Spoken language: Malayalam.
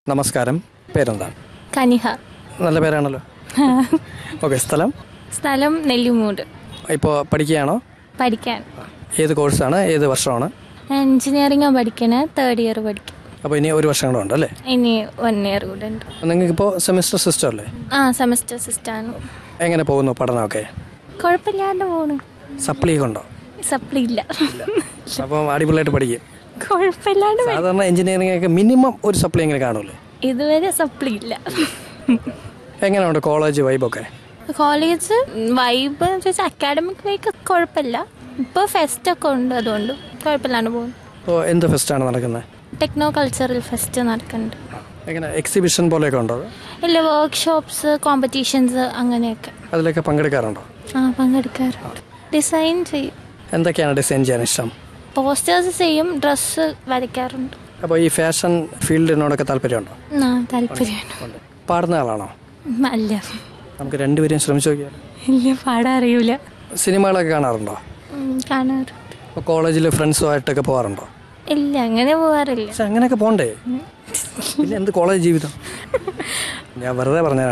നമസ്കാരം പേരെന്താണ് കനിഹ നല്ല പേരാണല്ലോ ഓക്കെ സ്ഥലം സ്ഥലം നെല്ലിമൂട് ഇപ്പോൾ പഠിക്കുകയാണോ പഠിക്കാൻ ഏത് കോഴ്സാണ് ഏത് വർഷമാണ് എഞ്ചിനീയറിംഗ് പഠിക്കണ തേർഡ് ഇയർ പഠിക്കും അപ്പോൾ ഇനി ഒരു വർഷം കൂടെ ഉണ്ടല്ലേ ഇനി വൺ ഇയർ കൂടെ ഉണ്ട് നിങ്ങൾക്കിപ്പോൾ സെമിസ്റ്റർ സിസ്റ്റം അല്ലേ ആ സെമസ്റ്റർ സിസ്റ്റാണ് എങ്ങനെ പോകുന്നു പഠനമൊക്കെ കുഴപ്പമില്ലാണ്ട് പോണു സപ്ലി ഉണ്ടോ സപ്ലി ഇല്ല അപ്പം അടിപൊളിയായിട്ട് പഠിക്കും കുഴപ്പമില്ലാണ്ട് പഠി- സാധാരണ എഞ്ചിനീയറിംഗ് ഒക്കെ മിനിമം ഒരു സപ്ലി എങ്ങനെ കാണൂലേ ഇതുവരെ സപ്ലി ഇല്ല എങ്ങനെയുണ്ട് കോളേജ് വൈബൊക്കെ കോളേജ് വൈബ് വെച്ചാൽ അക്കാഡമിക് വൈക്ക് കുഴപ്പമില്ല ഇപ്പോൾ ഫെസ്റ്റ് ഒക്കെ ഉണ്ട് അതുകൊണ്ട് കുഴപ്പമില്ലാണ്ട് പോകുന്നു അപ്പോൾ എന്ത് ഫെസ്റ്റാണ് നടക്കുന്നത് ടെക്നോ കൾച്ചറൽ ഫെസ്റ്റ് നടക്കുന്നുണ്ട് എങ്ങനെ എക്സിബിഷൻ പോലെയൊക്കെ ഉണ്ടോ ഇല്ല വർക്ക്ഷോപ്സ് കോമ്പറ്റീഷൻസ് അങ്ങനെയൊക്കെ അതിലൊക്കെ പങ്കെടുക്കാറുണ്ടോ ആ പങ്കെടുക്കാറുണ്ട് ഡിസൈൻ ചെയ്യും എന്തൊക്കെയാണ് ഡിസൈൻ ചെയ്യാൻ ഇഷ്ടം പോസ്റ്റേഴ്സ് ചെയ്യും ഡ്രസ്സ് വരയ്ക്കാറുണ്ട് അപ്പോൾ ഈ ഫാഷൻ ഫീൽഡിനോടൊക്കെ താല്പര്യമുണ്ടോ ആ താല്പര്യമാണ് ഉണ്ട് പാടുന്ന ആളാണോ അല്ല നമുക്ക് രണ്ടുപേരും ശ്രമിച്ചു നോക്കിയാൽ ഇല്ല പാടാൻ അറിയൂല സിനിമകളൊക്കെ കാണാറുണ്ടോ ഉം, കാണാറുണ്ട് അപ്പോൾ കോളേജിൽ ഫ്രണ്ട്സുമായിട്ടൊക്കെ പോകാറുണ്ടോ ഇല്ല അങ്ങനെ പോകാറില്ല പക്ഷെ അങ്ങനെയൊക്കെ പോണ്ടേ പിന്നെ എന്ത് കോളേജ് ജീവിതം ഞാൻ വെറുതെ പറഞ്ഞതാണ്